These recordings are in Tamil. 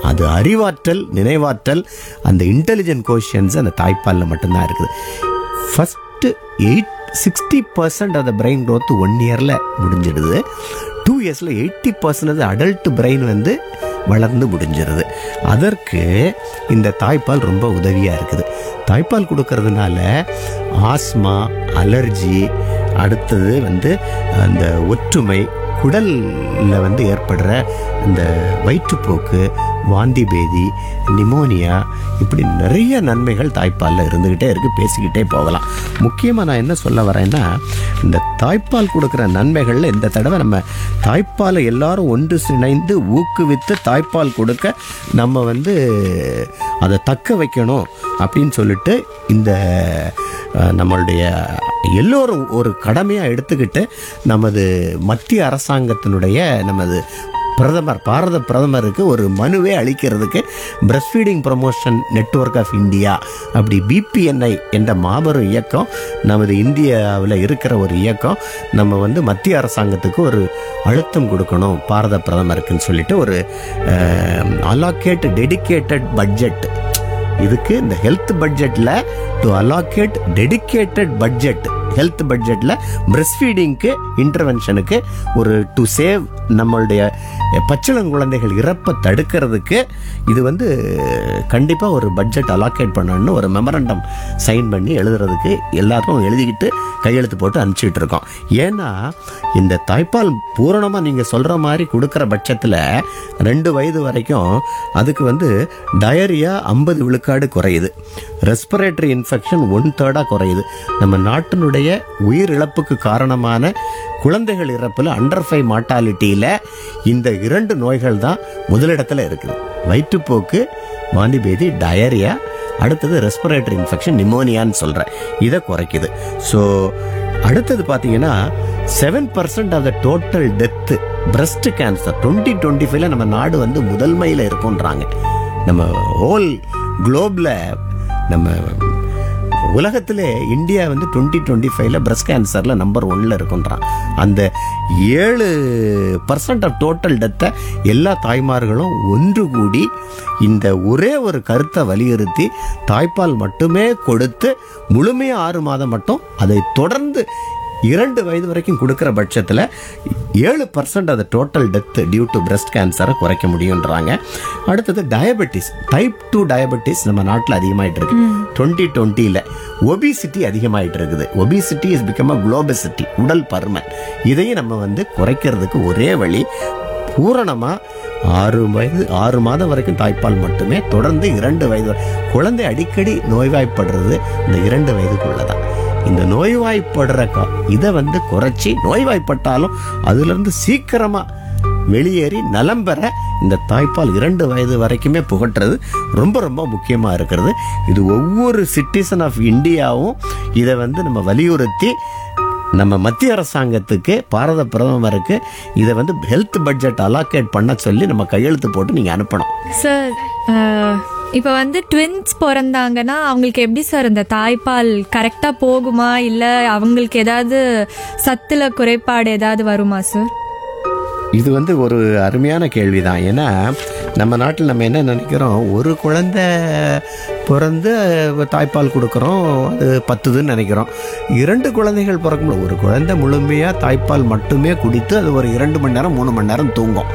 அது அறிவாற்றல் நினைவாற்றல் அந்த இன்டெலிஜென்ட் கோஷன்ஸ் அந்த தாய்ப்பாலில் மட்டும்தான் இருக்குது first eight sixty percent of the brain growth one இயரில் முடிஞ்சிடுது டூ இயர்ஸில் எயிட்டி பர்சன்ட் அடல்ட் பிரெயின் வந்து வளர்ந்து முடிஞ்சிருது அதற்கு இந்த தாய்ப்பால் ரொம்ப உதவியாக இருக்குது தாய்ப்பால் கொடுக்கறதுனால ஆஸ்மா அலர்ஜி அடுத்தது வந்து அந்த ஒற்றுமை குடலில் வந்து ஏற்படுற இந்த வயிற்றுப்போக்கு வாந்தி பேதி நிமோனியா இப்படி நிறைய நன்மைகள் தாய்ப்பாலில் இருந்துக்கிட்டே இருக்குது பேசிக்கிட்டே போகலாம் முக்கியமாக நான் என்ன சொல்ல வரேன்னா இந்த தாய்ப்பால் கொடுக்குற நன்மைகளில் இந்த தடவை நம்ம தாய்ப்பாலை எல்லாரும் ஒன்று இணைந்து ஊக்குவித்து தாய்ப்பால் கொடுக்க நம்ம வந்து அதை தக்க வைக்கணும் அப்படின்னு சொல்லிட்டு இந்த அஹ், நம்மளுடைய எல்லோரும் ஒரு கடமையாக எடுத்துக்கிட்டு நமது மத்திய அரசாங்கத்தினுடைய நமது பிரதமர் பாரத பிரதமருக்கு ஒரு மனுவே அளிக்கிறதுக்கு breast feeding promotion network of India அப்படி பிபிஎன்ஐ என்ற மாபெரும் இயக்கம் நமது இந்தியாவில் இருக்கிற ஒரு இயக்கம் நம்ம வந்து மத்திய அரசாங்கத்துக்கு ஒரு அழுத்தம் கொடுக்கணும் பாரத பிரதமருக்குன்னு சொல்லிட்டு ஒரு அலாகேட் டெடிகேட்டட் பட்ஜெட் இதுக்கு இந்த ஹெல்த் பட்ஜெட்டில் to allocate dedicated budget health பட்ஜெட்டில் பிரஸ்ட் ஃபீடிங்க்கு இன்டர்வென்ஷனுக்கு ஒரு டு சேவ் நம்மளுடைய பச்சிளங்குழந்தைகள் இறப்பை தடுக்கிறதுக்கு இது வந்து கண்டிப்பாக ஒரு பட்ஜெட் அலாகேட் பண்ணணும்னு ஒரு மெமரண்டம் சைன் பண்ணி எழுதுறதுக்கு எல்லாருக்கும் எழுதிக்கிட்டு கையெழுத்து போட்டு அனுப்பிச்சிட்டு இருக்கோம் ஏன்னா இந்த தாய்ப்பால் பூரணமாக நீங்கள் சொல்கிற மாதிரி கொடுக்குற பட்சத்தில் ரெண்டு வயது வரைக்கும் அதுக்கு வந்து டயரியா ஐம்பது விழுக்காடு குறையுது ரெஸ்பிரேட்டரி இன்ஃபெக்ஷன் ஒன் தேர்டாக குறையுது நம்ம நாட்டினுடைய உயிரிழப்புக்கு காரணமான குழந்தைகள் இறப்பில் அண்டர் ஃபைவ் மார்ட்டாலிட்டியில் இந்த இரண்டு நோய்கள் தான் முதலிடத்தில் இருக்குது வயிற்றுப்போக்கு வாந்தி பேதி டயரியா அடுத்தது ரெஸ்பிரேட்டரி இன்ஃபெக்ஷன் நிமோனியான்னு சொல்கிறேன் இதை குறைக்குது ஸோ அடுத்தது பார்த்தீங்கன்னா seven percent of the total death breast cancer twenty twenty ஃபைவ்ல நம்ம நாடு வந்து முதன்மையில் இருக்குன்றாங்க நம்ம ஹோல் குளோபில் நம்ம உலகத்திலே இந்தியா வந்து டுவெண்ட்டி டுவெண்ட்டி ஃபைவ்ல பிரஸ்ட் கேன்சரில் நம்பர் ஒன்ல இருக்குன்றான் அந்த ஏழு பர்சன்ட் ஆஃப் டோட்டல் டெத்தை எல்லா தாய்மார்களும் ஒன்று கூடி இந்த ஒரே ஒரு கருத்தை வலியுறுத்தி தாய்ப்பால் மட்டுமே கொடுத்து முழுமையாக ஆறு மாதம் மட்டும் அதை தொடர்ந்து இரண்டு வயது வரைக்கும் கொடுக்குற பட்சத்தில் ஏழு பர்சன்ட் அது total death due to breast கேன்சரை குறைக்க முடியுன்றாங்க அடுத்தது டயபெட்டிஸ் டைப் டூ டயபெட்டிஸ் நம்ம நாட்டில் அதிகமாயிட்டு இருக்கு டுவெண்ட்டி டுவெண்ட்டியில் ஒபிசிட்டி அதிகமாயிட்டு இருக்குது obesity is become a globesity உடல் பருமன் இதையும் நம்ம வந்து குறைக்கிறதுக்கு ஒரே வழி பூரணமாக ஆறு வயது ஆறு மாதம் வரைக்கும் தாய்ப்பால் மட்டுமே தொடர்ந்து இரண்டு வயது வரை குழந்தை அடிக்கடி நோய்வாய்ப்படுறது இந்த இரண்டு வயதுக்குள்ள தான் இந்த நோய்வாய்ப்படுற கா- இதை வந்து குறைச்சி நோய்வாய்ப்பட்டாலும் அதுலேருந்து சீக்கிரமாக வெளியேறி நலம் பெற இந்த தாய்ப்பால் இரண்டு வயது வரைக்குமே புகட்டுறது ரொம்ப ரொம்ப முக்கியமாக இருக்கிறது இது ஒவ்வொரு சிட்டிசன் ஆஃப் இந்தியாவும் இதை வந்து நம்ம வலியுறுத்தி நம்ம மத்திய அரசாங்கத்துக்கு பாரத பிரதமருக்கு இதை வந்து ஹெல்த் பட்ஜெட் அலாகேட் பண்ண சொல்லி நம்ம கையெழுத்து போட்டு நீங்கள் அனுப்பணும் சார் இப்போ வந்து ட்வின்ஸ் பிறந்தாங்கன்னா அவங்களுக்கு எப்படி சார் இந்த தாய்ப்பால் கரெக்டாக போகுமா இல்லை அவங்களுக்கு ஏதாவது சத்துல குறைபாடு ஏதாவது வருமா சார் இது வந்து ஒரு அருமையான கேள்வி தான் ஏன்னா நம்ம நாட்டில் நம்ம என்ன நினைக்கிறோம் ஒரு குழந்தை பிறந்து அஹ், தாய்ப்பால் கொடுக்குறோம் அது பத்துதுன்னு நினைக்கிறோம் இரண்டு குழந்தைகள் பிறக்கும்போது ஒரு குழந்தை முழுமையாக தாய்ப்பால் மட்டுமே குடித்து அது ஒரு இரண்டு மணி நேரம் மூணு மணி நேரம் தூங்கும்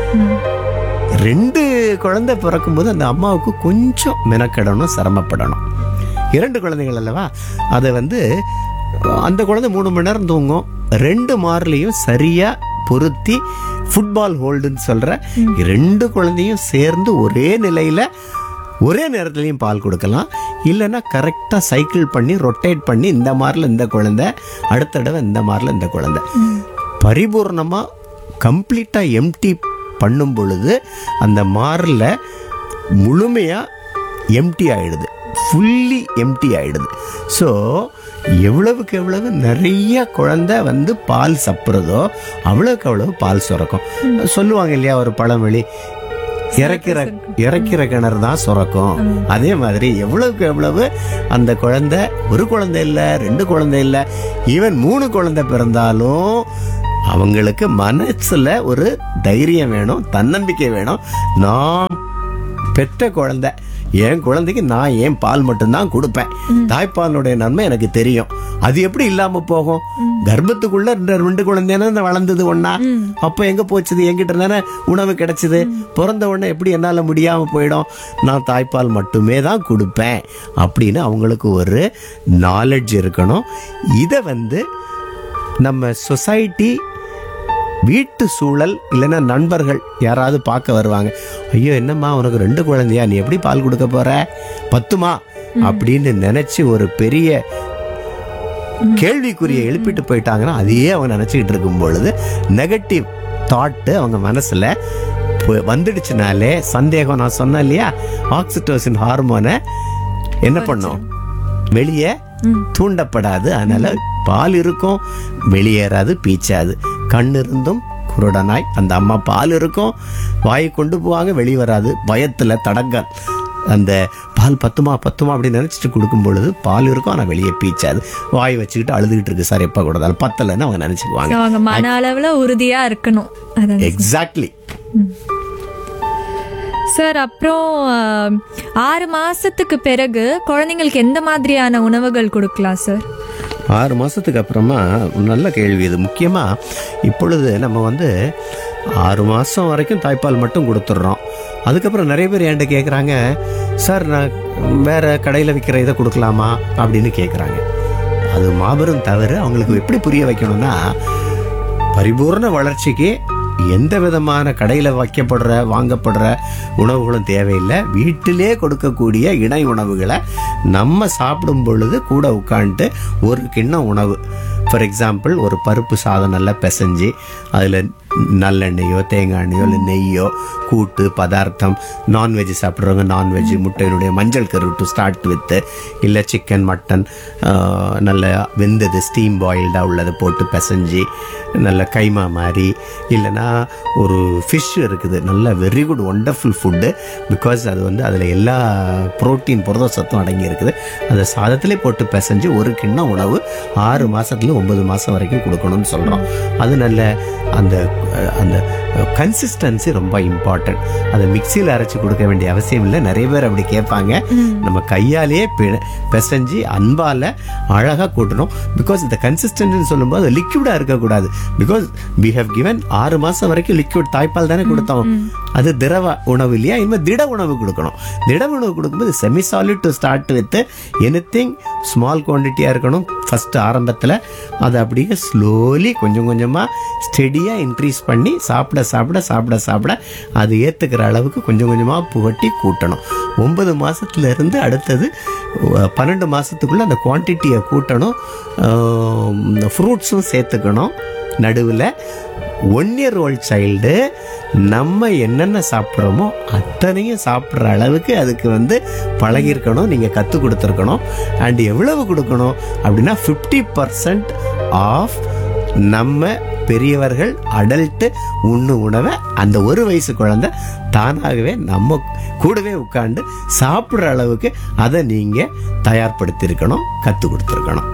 ரெண்டு குழந்தை பிறக்கும்போது அந்த அம்மாவுக்கு கொஞ்சம் மெனக்கெடணும் சிரமப்படணும் இரண்டு குழந்தைகள் அல்லவா அதை வந்து அந்த குழந்தை மூணு மணி நேரம் தூங்கும் ரெண்டு மார்லையும் சரியா பொருத்தி ஃபுட்பால் ஹோல்டுன்னு சொல்ற ரெண்டு குழந்தையும் சேர்ந்து ஒரே நிலையில ஒரே நேரத்துலையும் பால் கொடுக்கலாம் இல்லைன்னா கரெக்டாக சைக்கிள் பண்ணி ரொட்டேட் பண்ணி இந்த மாதிரில இந்த குழந்தை அடுத்த தடவை இந்த மாதிரில இந்த குழந்தை பரிபூர்ணமாக கம்ப்ளீட்டாக எம்டி பண்ணும் பொழுது அந்த மாரில் முழுமையாக எம்டி ஆயிடுது ஃபுல்லி எம்டி ஆயிடுது ஸோ எவ்வளவுக்கு எவ்வளவு நிறைய குழந்தை வந்து பால் சப்புறதோ அவ்வளவுக்கு அவ்வளவு பால் சுரக்கும் சொல்லுவாங்க இல்லையா ஒரு பழமொழி இறக்கிற இறக்கிற கிணறு தான் சுரக்கும் அதே மாதிரி எவ்வளவுக்கு எவ்வளவு அந்த குழந்தை ஒரு குழந்தை இல்லை ரெண்டு குழந்தை இல்லை ஈவன் மூணு குழந்தை பிறந்தாலும் அவங்களுக்கு மனசுல ஒரு தைரியம் வேணும் தன்னம்பிக்கை வேணும் நான் பெற்ற குழந்தை என் குழந்தைக்கு நான் ஏன் பால் மட்டும்தான் கொடுப்பேன் தாய்ப்பாலுடைய நன்மை எனக்கு தெரியும் அது எப்படி இல்லாம போகும் கர்ப்பத்துக்குள்ள ரெண்டு ரெண்டு குழந்தையான வளர்ந்தது ஒண்ணா அப்ப எங்க போச்சுது என்கிட்ட தானே உணவு கிடைச்சது பிறந்த உடனே எப்படி என்னால முடியாம போயிடும் நான் தாய்ப்பால் மட்டுமே தான் கொடுப்பேன் அப்படின்னு அவங்களுக்கு ஒரு நாலெட்ஜ் இருக்கணும் இதை வந்து நம்ம சொசைட்டி வீட்டு சூழல் இல்லைன்னா நண்பர்கள் யாராவது பார்க்க வருவாங்க ஐயோ என்னம்மா உனக்கு ரெண்டு குழந்தையா நீ எப்படி பால் கொடுக்க போற பத்துமா அப்படின்னு நினைச்சு ஒரு பெரிய கேள்விக்குறியை எழுப்பிட்டு போயிட்டாங்கன்னா அதையே அவங்க நினைச்சுக்கிட்டு இருக்கும் பொழுது நெகட்டிவ் தாட்டு அவங்க மனசுல பு- வந்துடுச்சுனாலே சந்தேகம் நான் சொன்னேன் இல்லையா ஆக்சிடோசின் ஹார்மோனை என்ன பண்ணும் வெளியே தூண்டப்படாது அதனால பால் இருக்கும் வெளியேறாது பீச்சாது கண் இருந்தும் குருடனாய் அந்த அம்மா பால் இருக்கும் வாயை கொண்டு போவாங்க வெளியே வராது பயத்துல தடங்கல் அந்த பால் பத்துமா பத்துமா அப்படின்னு நினைச்சிட்டு கொடுக்கும் பொழுது பால் இருக்கும் ஆனா வெளியே பீச்சாது வாய் வச்சுக்கிட்டு அழுதுகிட்டு இருக்கு சார் எப்ப கொடுத்தாலும் பத்தலைன்னு அவங்க நினைச்சுக்குவாங்க So, அவங்க மன அளவுல உறுதியா இருக்கணும் அதான் எக்ஸாக்ட்லி சார் அப்புறம் ஆஹ், ஆறு மாசத்துக்கு பிறகு குழந்தைங்களுக்கு எந்த மாதிரியான உணவுகள் கொடுக்கலாம் சார் ஆறு மாதத்துக்கு அப்புறமா நல்ல கேள்வி இது முக்கியமாக இப்பொழுது நம்ம வந்து ஆறு மாதம் வரைக்கும் தாய்ப்பால் மட்டும் கொடுத்துட்றோம் அதுக்கப்புறம் நிறைய பேர் என்கிட்ட கேட்குறாங்க சார் நான் வேற கடையில் விற்கிற இதை கொடுக்கலாமா அப்படின்னு கேட்குறாங்க அது மாபெரும் தவறு அவங்களுக்கு எப்படி புரிய வைக்கணும்னா பரிபூர்ண வளர்ச்சிக்கு எந்த விதமான கடையில் வைக்கப்படுற வாங்கப்படுற உணவுகளும் தேவையில்லை வீட்டிலே கொடுக்கக்கூடிய இணை உணவுகளை நம்ம சாப்பிடும் பொழுது கூட உட்காந்துட்டு ஒரு கிண்ணம் உணவு ஃபார் எக்ஸாம்பிள் ஒரு பருப்பு சாதம் நல்லா பிசைஞ்சு அதில் நல்லெண்ணெயோ தேங்காய் எண்ணெயோ இல்லை நெய்யோ கூட்டு பதார்த்தம் நான்வெஜ் சாப்பிட்றவங்க நான்வெஜ் முட்டையினுடைய மஞ்சள் கரு டு ஸ்டார்ட் வித்து இல்லை சிக்கன் மட்டன் நல்ல வெந்தது ஸ்டீம் பாயில்டாக உள்ளதை போட்டு பிசைஞ்சு நல்ல கைமா மாதிரி இல்லைன்னா ஒரு ஃபிஷ் இருக்குது நல்ல very good wonderful food because அது வந்து அதில் எல்லா புரோட்டீன் புரத சத்தும் அடங்கி இருக்குது அதை சாதத்திலே போட்டு பிசைஞ்சு ஒரு கிண்ணம் உணவு ஆறு மாசத்துல ஒன்பது மாதம் வரைக்கும் கொடுக்கணும்னு சொல்கிறோம் அது நல்ல அந்த அஹ், அந்த கன்சிஸ்டன்சி ரொம்ப இம்பார்ட்டன்ட் அதை மிக்சியில் அரைச்சி கொடுக்க வேண்டிய அவசியம் இல்லை நிறைய பேர் அப்படி கேட்பாங்க நம்ம கையாலேயே பி- பிசைஞ்சு அன்பால் அழகாக கூட்டணும் பிகாஸ் இந்த கன்சிஸ்டன்ட்னு சொல்லும்போது அது லிக்விடாக இருக்கக்கூடாது பிகாஸ் வி ஹவ் கிவன் ஆறு மாதம் வரைக்கும் லிக்விட் தாய்ப்பால் தானே கொடுத்தோம் அது திரவ உணவு இல்லையா இனிமேல் திட உணவு கொடுக்கணும் திட உணவு கொடுக்கும்போது semi solid to start with anything small குவான்டிட்டியாக இருக்கணும் ஃபர்ஸ்ட் ஆரம்பத்தில் அதை அப்படியே ஸ்லோலி கொஞ்சம் கொஞ்சமாக ஸ்டெடியாக இன்க்ரீஸ் பண்ணி சாப்பிட சாப்பிட சாப்பிட சாப்பிட அது ஏற்றுக்கிற அளவுக்கு கொஞ்சம் கொஞ்சமாக புகட்டி கூட்டணும் ஒன்பது மாசத்துல இருந்து அடுத்தது அஹ், பன்னெண்டு மாதத்துக்குள்ளே அந்த குவான்டிட்டியை கூட்டணும் ஃப்ரூட்ஸும் சேர்த்துக்கணும் நடுவில் ஒன் இயர் ஓல்ட் சைல்டு நம்ம என்னென்ன சாப்பிட்றோமோ அத்தனையும் சாப்பிட்ற அளவுக்கு அதுக்கு வந்து பழகியிருக்கணும் நீங்கள் கற்றுக் கொடுத்துருக்கணும் அண்ட் எவ்வளவு கொடுக்கணும் அப்படின்னா ஃபிஃப்டி பர்சன்ட் ஆஃப் நம்ம பெரியவர்கள் அடல்ட்டு உண்ணு உணவை அந்த ஒரு வயசு குழந்தை தானாகவே நம்ம கூடவே உட்காந்து சாப்பிட்ற அளவுக்கு அதை நீங்கள் தயார்படுத்தியிருக்கணும் கற்றுக் கொடுத்துருக்கணும்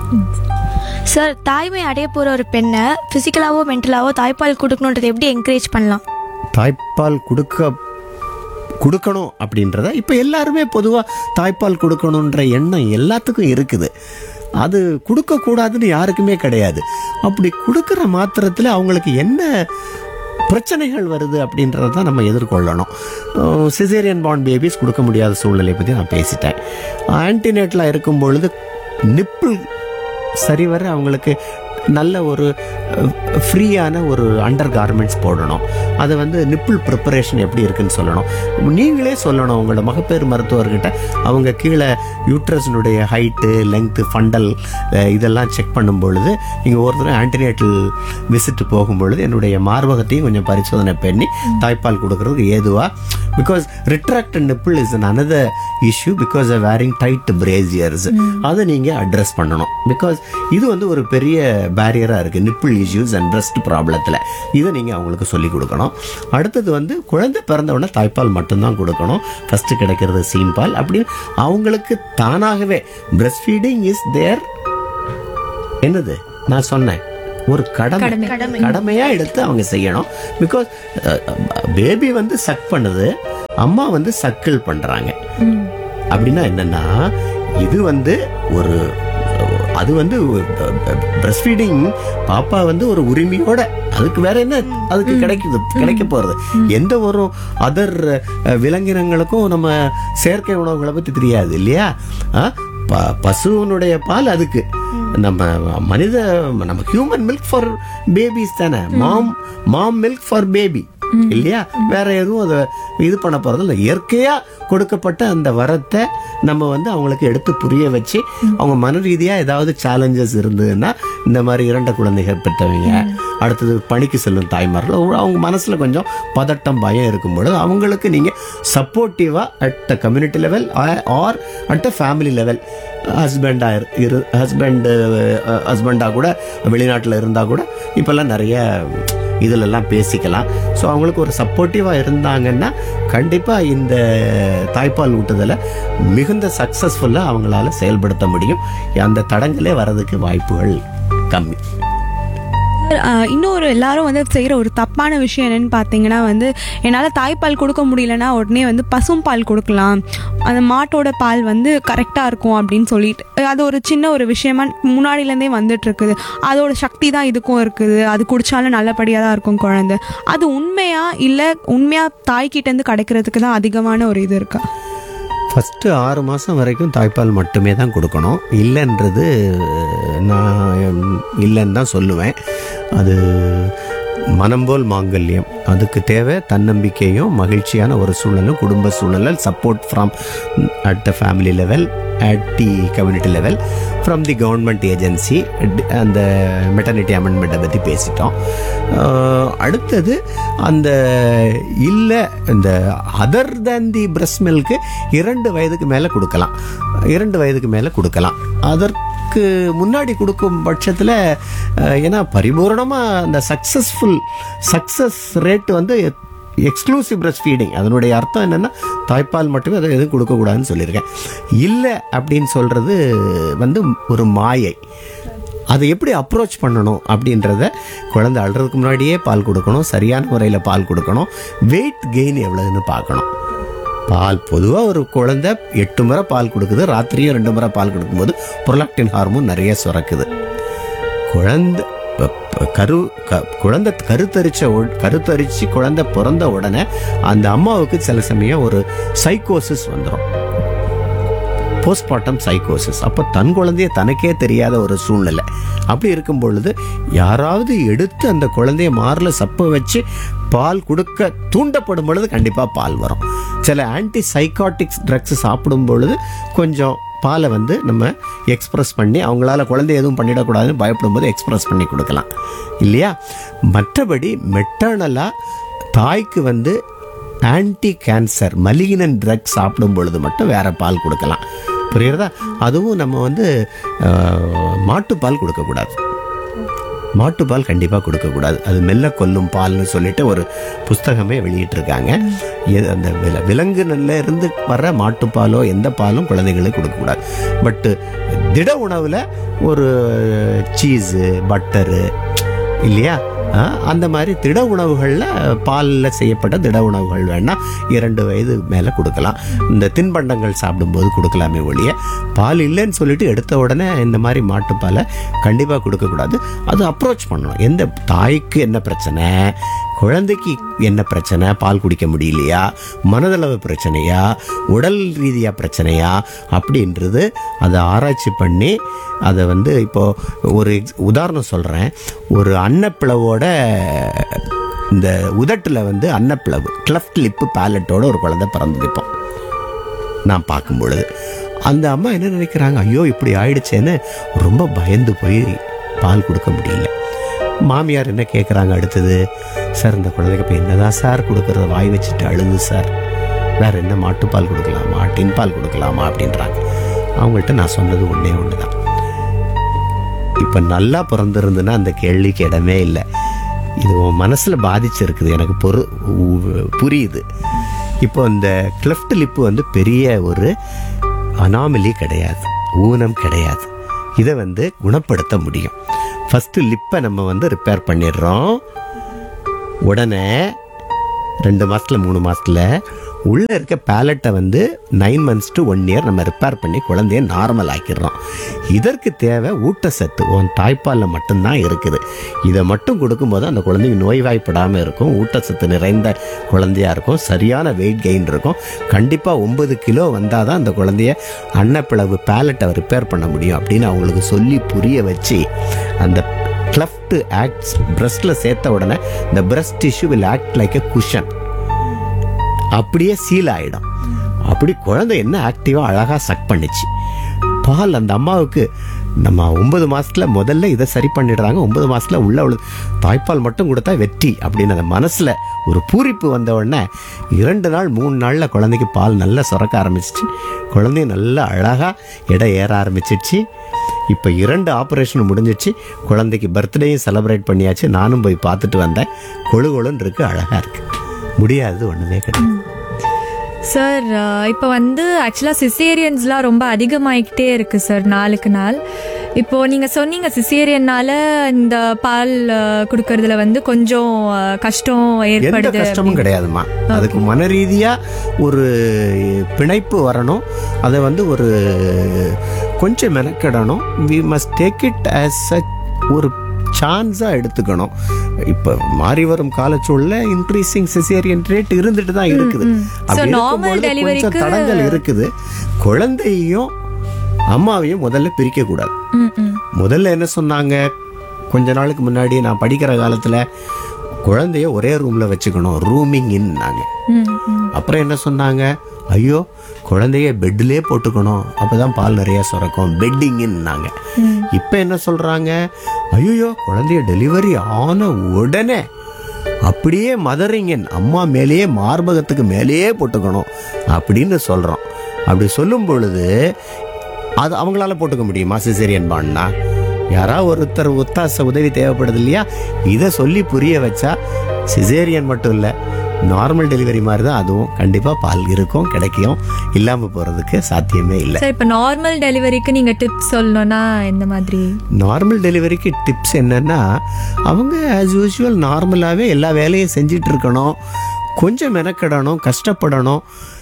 சார் தாய்மை அடைய போகிற ஒரு பெண்ணை ஃபிசிக்கலாவோ மென்டலாவோ தாய்ப்பால் கொடுக்கணுன்றது எப்படி என்கரேஜ் பண்ணலாம் தாய்ப்பால் கொடுக்க கொடுக்கணும் அப்படின்றத இப்போ எல்லாருமே பொதுவாக தாய்ப்பால் கொடுக்கணுன்ற எண்ணம் எல்லாத்துக்கும் இருக்குது அது கொடுக்கக்கூடாதுன்னு யாருக்குமே கிடையாது அப்படி கொடுக்குற மாத்திரத்தில் அவங்களுக்கு என்ன பிரச்சனைகள் வருது அப்படின்றத தான் நம்ம எதிர்கொள்ளணும் சிசேரியன் பாண்ட் பேபிஸ் கொடுக்க முடியாத சூழ்நிலை பற்றி நான் பேசிட்டேன் ஆன்டினேட்டில் இருக்கும் பொழுது நிப்பிள் சரிவர அவங்களுக்கு நல்ல ஒரு ஃப்ரீயான ஒரு அண்டர் கார்மெண்ட்ஸ் போடணும் அதை வந்து நிப்பிள் ப்ரிப்பரேஷன் எப்படி இருக்குன்னு சொல்லணும் நீங்களே சொல்லணும் உங்களோட மகப்பேறு மருத்துவர்கிட்ட அவங்க கீழே யூட்ரஸினுடைய ஹைட்டு லெங்க்த்து ஃபண்டல் இதெல்லாம் செக் பண்ணும் பொழுது நீங்கள் ஒரு தடவை ஆன்டினேட்டல் விசிட் போகும்பொழுது என்னுடைய மார்பகத்தையும் கொஞ்சம் பரிசோதனை பண்ணி தாய்ப்பால் கொடுக்கறதுக்கு ஏதுவா because retract nipple is an another issue because of wearing tight brassieres அதை நீங்கள் அட்ரஸ் பண்ணணும் பிகாஸ் இது வந்து ஒரு பெரிய பேரியராக இருக்குது நிப்பிள் இஷ்யூஸ் அண்ட் பிரஸ்ட் ப்ராப்ளத்தில் இதை நீங்கள் அவங்களுக்கு சொல்லிக் கொடுக்கணும் அடுத்தது வந்து குழந்தை பிறந்த உடனே தாய்ப்பால் மட்டும்தான் கொடுக்கணும் ஃபஸ்ட்டு கிடைக்கிறது சீம்பால் அப்படின்னு அவங்களுக்கு தானாகவே பிரஸ்ட் ஃபீடிங் இஸ் தேர் என்னது நான் சொன்னேன் ஒரு கடமை கடமையா எடுத்து அவங்க செய்யணும் பிகாஸ் பேபி வந்து சக் பண்ணுது அம்மா வந்து சக்கிள் பண்றாங்க அப்படின்னா என்னன்னா இது வந்து ஒரு அது வந்து பிரஸ்ட் ஃபீடிங் பாப்பா வந்து ஒரு உரிமையோட அதுக்கு வேற என்ன அதுக்கு கிடைக்குது கிடைக்க போறது எந்த ஒரு அதர் விலங்கினங்களுக்கும் நம்ம செயற்கை உணவுகளை பத்தி தெரியாது இல்லையா ஆ, ப- பசுவனுடைய பால் அதுக்கு நம்ம மனித நம்ம ஹியூமன் மில்க் ஃபார் பேபிஸ் தானே mom mom milk for baby இல்லையா வேற எதுவும் அதை இது பண்ண போறது இல்லை இயற்கையா கொடுக்கப்பட்ட அந்த வரத்தை நம்ம வந்து அவங்களுக்கு எடுத்து புரிய வச்சு அவங்க மன ரீதியா ஏதாவது சேலஞ்சஸ் இருந்ததுன்னா இந்த மாதிரி இரண்ட குழந்தைகள் பெற்றவங்க அடுத்தது பணிக்கு செல்லும் தாய்மார்கள் அவங்க- அவங்க மனசுல கொஞ்சம் பதட்டம் பயம் இருக்கும் பொழுது அவங்களுக்கு நீங்க சப்போர்ட்டிவா at the community level or at the family level ஹஸ்பண்டா இரு ஹஸ்பண்ட் ஹஸ்பண்டா கூட வெளிநாட்டில் இருந்தா கூட இப்பெல்லாம் நிறைய இதிலெல்லாம் பேசிக்கலாம் ஸோ அவங்களுக்கு ஒரு சப்போர்ட்டிவாக இருந்தாங்கன்னா கண்டிப்பாக இந்த தாய்ப்பால் ஊட்டுதலை மிகுந்த சக்ஸஸ்ஃபுல்லாக அவங்களால செயல்படுத்த முடியும் அந்த தடங்களே வர்றதுக்கு வாய்ப்புகள் கம்மி ஆஹ் இன்னொரு எல்லாரும் வந்து செய்கிற ஒரு தப்பான விஷயம் என்னன்னு பார்த்தீங்கன்னா வந்து என்னால் தாய்ப்பால் கொடுக்க முடியலன்னா உடனே வந்து பசும்பால் கொடுக்கலாம் அந்த மாட்டோட பால் வந்து கரெக்டாக இருக்கும் அப்படின்னு சொல்லிட்டு அது ஒரு சின்ன ஒரு விஷயமா முன்னாடியிலேருந்தே வந்துட்டு இருக்குது அதோட சக்தி தான் இதுக்கும் இருக்குது அது குடிச்சாலும் நல்லபடியாக தான் இருக்கும் குழந்தை அது உண்மையா இல்லை உண்மையாக தாய்கிட்டேருந்து கிடைக்கிறதுக்கு தான் அதிகமான ஒரு இது இருக்கா ஃபஸ்ட்டு ஆறு மாதம் வரைக்கும் தாய்ப்பால் மட்டுமே தான் கொடுக்கணும் இல்லைன்றது நான் இல்லைன்னு தான் சொல்லுவேன் அது மனம்போல் மாங்கல்யம் அதுக்கு தேவை தன்னம்பிக்கையும் மகிழ்ச்சியான ஒரு சூழலும் குடும்ப சூழல் support from at the family level at the community level from the government agency அந்த மெட்டர்னிட்டி அமெண்ட்மெண்ட்டை பற்றி பேசிட்டோம் அஹ், அடுத்தது அந்த இல்லை இந்த other than the breast milk இரண்டு வயதுக்கு மேலே கொடுக்கலாம் இரண்டு வயதுக்கு மேலே கொடுக்கலாம் அதற்கு முன்னாடி கொடுக்கும் பட்சத்தில் ஏன்னா பரிபூரணமாக அந்த சக்ஸஸ்ஃபுல் சக்ஸஸ் ரேட் வந்து எக்ஸ்க்ளூசிவ் பிரஸ்ட் ஃபீடிங் அதனுடைய அர்த்தம் என்னன்னா தாய்ப்பால் மட்டுமே அதை எதுவும் கொடுக்கக்கூடாதுன்னு சொல்லியிருக்கேன் இல்லை அப்படின்னு சொல்றது வந்து ஒரு மாயை அதை எப்படி அப்ரோச் பண்ணணும் அப்படின்றத குழந்தை அழுறதுக்கு முன்னாடியே பால் கொடுக்கணும் சரியான முறையில் பால் கொடுக்கணும் வெயிட் கெயின் எவ்வளவுன்னு பார்க்கணும் பால் பொதுவாக ஒரு குழந்தை எட்டு முறை பால் கொடுக்குது ராத்திரியும் ரெண்டு முறை பால் கொடுக்கும்போது புரலாக்டின் ஹார்மோன் நிறைய சுரக்குது குழந்தை ப- ப- கரு க- குழந்தை கருத்தரிச்ச உட- கருத்தரிச்சு குழந்தை பிறந்த உடனே அந்த அம்மாவுக்கு சில சமயம் ஒரு சைக்கோசிஸ் வந்துடும் போஸ்ட்மார்ட்டம் சைக்கோசிஸ் அப்போ தன் குழந்தைய தனக்கே தெரியாத ஒரு சூழ்நிலை அப்படி இருக்கும் பொழுது யாராவது எடுத்து அந்த குழந்தைய மார்ல சப்ப வச்சு பால் கொடுக்க தூண்டப்படும் பொழுது கண்டிப்பாக பால் வரும் சில ஆன்டி சைக்காட்டிக்ஸ் ட்ரக்ஸ் சாப்பிடும் பொழுது கொஞ்சம் பாலை வந்து நம்ம எக்ஸ்பிரஸ் பண்ணி அவங்களால குழந்தை எதுவும் பண்ணிடக்கூடாதுன்னு பயப்படும் போது எக்ஸ்பிரஸ் பண்ணி கொடுக்கலாம் இல்லையா மற்றபடி மெட்டர்னலாக தாய்க்கு வந்து ஆன்டி கேன்சர் மலிகினன் ட்ரக் சாப்பிடும் பொழுது மட்டும் வேற பால் கொடுக்கலாம் புரியுறதா அதுவும் நம்ம வந்து அஹ், மாட்டுப்பால் கொடுக்கக்கூடாது மாட்டுப்பால் கண்டிப்பாக கொடுக்கக்கூடாது அது மெல்ல கொல்லும் பால்னு சொல்லிட்டு ஒரு புஸ்தகமே வெளியிட்டிருக்காங்க எ- அந்த வில விலங்குல இருந்து வர்ற மாட்டுப்பாலோ எந்த பாலும் குழந்தைகளுக்கு கொடுக்கக்கூடாது பட்டு திட உணவில் ஒரு சீஸு பட்டரு இல்லையா ஆ, அந்த மாதிரி திட உணவுகளில் பாலில் செய்யப்பட்ட திட உணவுகள் வேணால் இரண்டு வயது மேலே கொடுக்கலாம் இந்த தின்பண்டங்கள் சாப்பிடும்போது கொடுக்கலாமே ஒழிய பால் இல்லைன்னு சொல்லிட்டு எடுத்த உடனே இந்த மாதிரி மாட்டுப்பாலை கண்டிப்பாக கொடுக்கக்கூடாது அது அப்ரோச் பண்ணணும் எந்த தாய்க்கு என்ன பிரச்சனை குழந்தைக்கு என்ன பிரச்சனை பால் குடிக்க முடியலையா மனதளவு பிரச்சனையா உடல் ரீதியாக பிரச்சனையா அப்படின்றது அதை ஆராய்ச்சி பண்ணி அதை வந்து இப்போ ஒரு ex- உதாரணம் சொல்கிறேன் ஒரு அன்னப்பிளவோட இந்த உதட்டில் வந்து அன்னப்பிளவு கிளஃப்ட் லிப்பு பேலட்டோட ஒரு குழந்தை பிறந்தது இப்போ நான் பார்க்கும் பொழுது அந்த அம்மா என்ன நினைக்கிறாங்க ஐயோ இப்படி ஆயிடுச்சேன்னு ரொம்ப பயந்து போய் பால் கொடுக்க முடியல மாமியார் என்ன கேட்குறாங்க அடுத்தது சார் இந்த குழந்தைக்கு இப்போ என்னதான் சார் கொடுக்கறது வாய் வச்சுட்டு அழுது சார் வேற என்ன மாட்டுப்பால் கொடுக்கலாமா டின் பால் கொடுக்கலாமா அப்படின்றாங்க அவங்கள்ட்ட நான் சொன்னது ஒன்றே ஒன்று தான் இப்போ நல்லா பிறந்திருந்துன்னா அந்த கேள்விக்கு இடமே இல்லை இது உன் மனசில் பாதிச்சிருக்குது எனக்கு பொறு உ- புரியுது இப்போ இந்த கிளெஃப்ட் லிப்பு வந்து பெரிய ஒரு அனாமலி கிடையாது ஊனம் கிடையாது இதை வந்து குணப்படுத்த முடியும் ஃபஸ்ட்டு லிப்பை நம்ம வந்து ரிப்பேர் பண்ணிடுறோம் உடனே ரெண்டு மாசத்துல மூணு மாசத்துல உள்ள இருக்க பேலட்டை வந்து nine months to one year நம்ம ரிப்பேர் பண்ணி குழந்தைய நார்மல் ஆக்கிடுறோம் இதற்கு தேவை ஊட்டச்சத்து உன் தாய்ப்பாலில் மட்டும்தான் இருக்குது இதை மட்டும் கொடுக்கும்போது அந்த குழந்தைங்க நோய்வாய்ப்படாமல் இருக்கும் ஊட்டச்சத்து நிறைந்த குழந்தையா இருக்கும் சரியான வெயிட் கெயின் இருக்கும் கண்டிப்பாக ஒன்பது கிலோ வந்தால் தான் அந்த குழந்தைய அன்னப்பிளவு பேலட்டை ரிப்பேர் பண்ண முடியும் அப்படின்னு அவங்களுக்கு சொல்லி புரிய வச்சு அந்த கிளஃப்ட் ஆக்ட்ஸ் பிரஸ்ட்டில் சேர்த்த உடனே இந்த breast tissue will act like a cushion அப்படியே சீல் ஆயிடும் அப்படி குழந்தை என்ன ஆக்டிவாக அழகாக சக் பண்ணுச்சு பால் அந்த அம்மாவுக்கு நம்ம ஒன்பது மாசத்துல முதல்ல இதை சரி பண்ணிடுறாங்க ஒன்பது மாசத்துல உள்ள உள்ள தாய்ப்பால் மட்டும் கொடுத்தா வெற்றி அப்படின்னு அந்த மனசுல ஒரு பூரிப்பு வந்த உடனே இரண்டு நாள் மூணு நாள்ல குழந்தைக்கு பால் நல்லா சுரக்க ஆரம்பிச்சிச்சு குழந்தை நல்லா அழகா எடை ஏற ஆரம்பிச்சிச்சு இப்போ இரண்டு ஆப்ரேஷன் முடிஞ்சிச்சு குழந்தைக்கு பர்த்டேயும் செலிப்ரேட் பண்ணியாச்சு நானும் போய் பார்த்துட்டு வந்தேன் கொழு கொழுன்னு இருக்கு அழகா இருக்கு முடியாது ஒண்ணுமே கிடையாது சார் இப்போ வந்து ஆக்சுவலாக சிசேரியன்ஸ்லாம் ரொம்ப அதிகமாகிக்கிட்டே இருக்கு சார் நாளுக்கு நாள் இப்போ நீங்க சொன்னீங்க சிசேரியன்னால இந்த பால் அஹ், கொடுக்கறதுல வந்து கொஞ்சம் அஹ், கஷ்டம் எந்த ஏற்படுது கஷ்டமும் கிடையாதும்மா அதுக்கு மன ரீதியா ஒரு பிணைப்பு வரணும் அதை வந்து ஒரு கொஞ்சம் மெனக்கிடணும் we must take it as a ஒரு சான்ஸாக எடுத்துக்கணும் இப்போ மாறி வரும் காலச்சூழல இன்க்ரீசிங் சிசேரியன் ரேட் இருந்துட்டு தான் இருக்குது அப்படி So, normal இருக்கும்பொழுது கொஞ்சம் delivery-க்கு- தடங்கள் இருக்குது குழந்தையையும் அம்மாவையும் முதல்ல பிரிக்க கூடாது ம், ம். முதல்ல என்ன சொன்னாங்க கொஞ்ச நாளுக்கு முன்னாடி நான் படிக்கிற காலத்துல குழந்தைய ஒரே ரூம்ல வச்சுக்கணும் ரூமிங் இன்னாங்க ம், ம். அப்புறம் என்ன சொன்னாங்க ஐயோ குழந்தைய பெட்லேயே போட்டுக்கணும் அப்பதான் பால் நிறைய சுரக்கும் பெட்டிங் இன்னாங்க இப்போ என்ன சொல்றாங்க ஐயோ குழந்தைய டெலிவரி ஆன உடனே அப்படியே மதரிங்கன் அம்மா மேலேயே மார்பகத்துக்கு மேலேயே போட்டுக்கணும் அப்படின்னு சொல்றோம் அப்படி சொல்லும் பொழுது அது அவங்களால போட்டுக்க முடியுமா சிசேரியன் பான்னா யாரா ஒருத்தர் ஒத்தாச உதவி தேவைப்படுது இல்லையா இதை சொல்லி புரிய வச்சா சிசேரியன் மட்டும் இல்லை நார்மல் டெலிவரி மாதிரி தான் அதுவும் கண்டிப்பாக பால் இருக்கும் கிடைக்கும் இல்லாமல் போகிறதுக்கு சாத்தியமே இல்லை சார் இப்போ நார்மல் டெலிவரிக்கு நீங்க டிப்ஸ் சொல்லணும்னா எந்த மாதிரி நார்மல் டெலிவரிக்கு டிப்ஸ் என்னன்னா அவங்க ஆஸ் யூஷுவல் நார்மலாகவே எல்லா வேலையும் செஞ்சிட்டு இருக்கணும் கொஞ்சம் மெனக்கிடணும் கஷ்டப்படணும்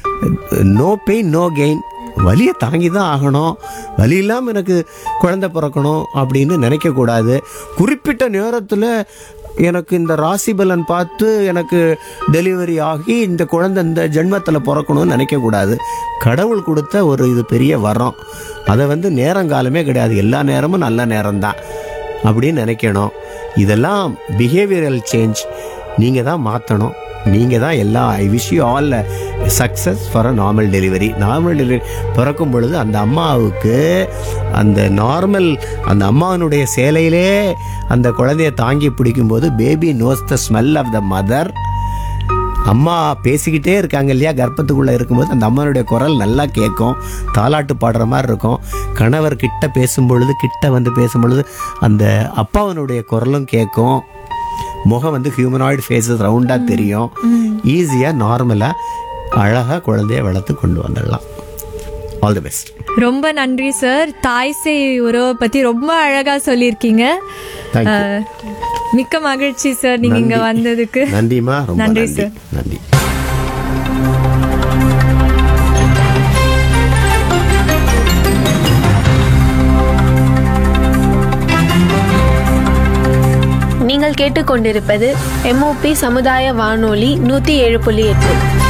நோ பெயின் நோ கெயின் வலியை தாங்கி தான் ஆகணும் வலி இல்லாமல் எனக்கு குழந்தை பிறக்கணும் அப்படின்னு நினைக்கக்கூடாது குறிப்பிட்ட நேரத்தில் எனக்கு இந்த ராசி பலன் பார்த்து எனக்கு டெலிவரி ஆகி இந்த குழந்தை இந்த ஜென்மத்தில் பிறக்கணும்னு நினைக்கக்கூடாது கடவுள் கொடுத்த ஒரு இது பெரிய வரம் அதை வந்து நேரங்காலமே கிடையாது எல்லா நேரமும் நல்ல நேரம்தான் அப்படின்னு நினைக்கணும் இதெல்லாம் பிஹேவியரல் சேஞ்ச் நீங்கள் தான் மாற்றணும் நீங்கள் தான் எல்லா I wish you all success for a normal delivery normal delivery பிறக்கும் பொழுது அந்த அம்மாவுக்கு அந்த நார்மல் அந்த அம்மாவினுடைய சேலையிலே அந்த குழந்தைய தாங்கி பிடிக்கும்போது baby knows the smell of the mother அம்மா பேசிக்கிட்டே இருக்காங்க இல்லையா கர்ப்பத்துக்குள்ள இருக்கும்போது அந்த அம்மானுடைய குரல் நல்லா கேட்கும் தாலாட்டு பாடுற மாதிரி இருக்கும் கணவர் கிட்ட பேசும் பொழுது கிட்ட வந்து பேசும் பொழுது அந்த அப்பாவனுடைய குரலும் கேட்கும் முகம் வந்து ஹியூமனாய்டு ஃபேஸஸ் ரவுண்டாக தெரியும் ஈஸியாக நார்மலாக அழகாக குழந்தைய வளர்த்து கொண்டு வந்துடலாம் ஆல் தி பெஸ்ட் ரொம்ப நன்றி சார் தாய் சேய் உறவை பத்தி ரொம்ப அழகா சொல்லியிருக்கீங்க Thank you. அஹ், மிக்க மகிழ்ச்சி சார் நீங்க இங்க நன்றி. வந்ததுக்கு நன்றிம்மா ரொம்ப நன்றி நன்றி சார். நன்றி நீங்கள் கேட்டுக்கொண்டிருப்பது எம்ஓபி சமுதாய வானொலி நூற்றி ஏழு புள்ளி எட்டு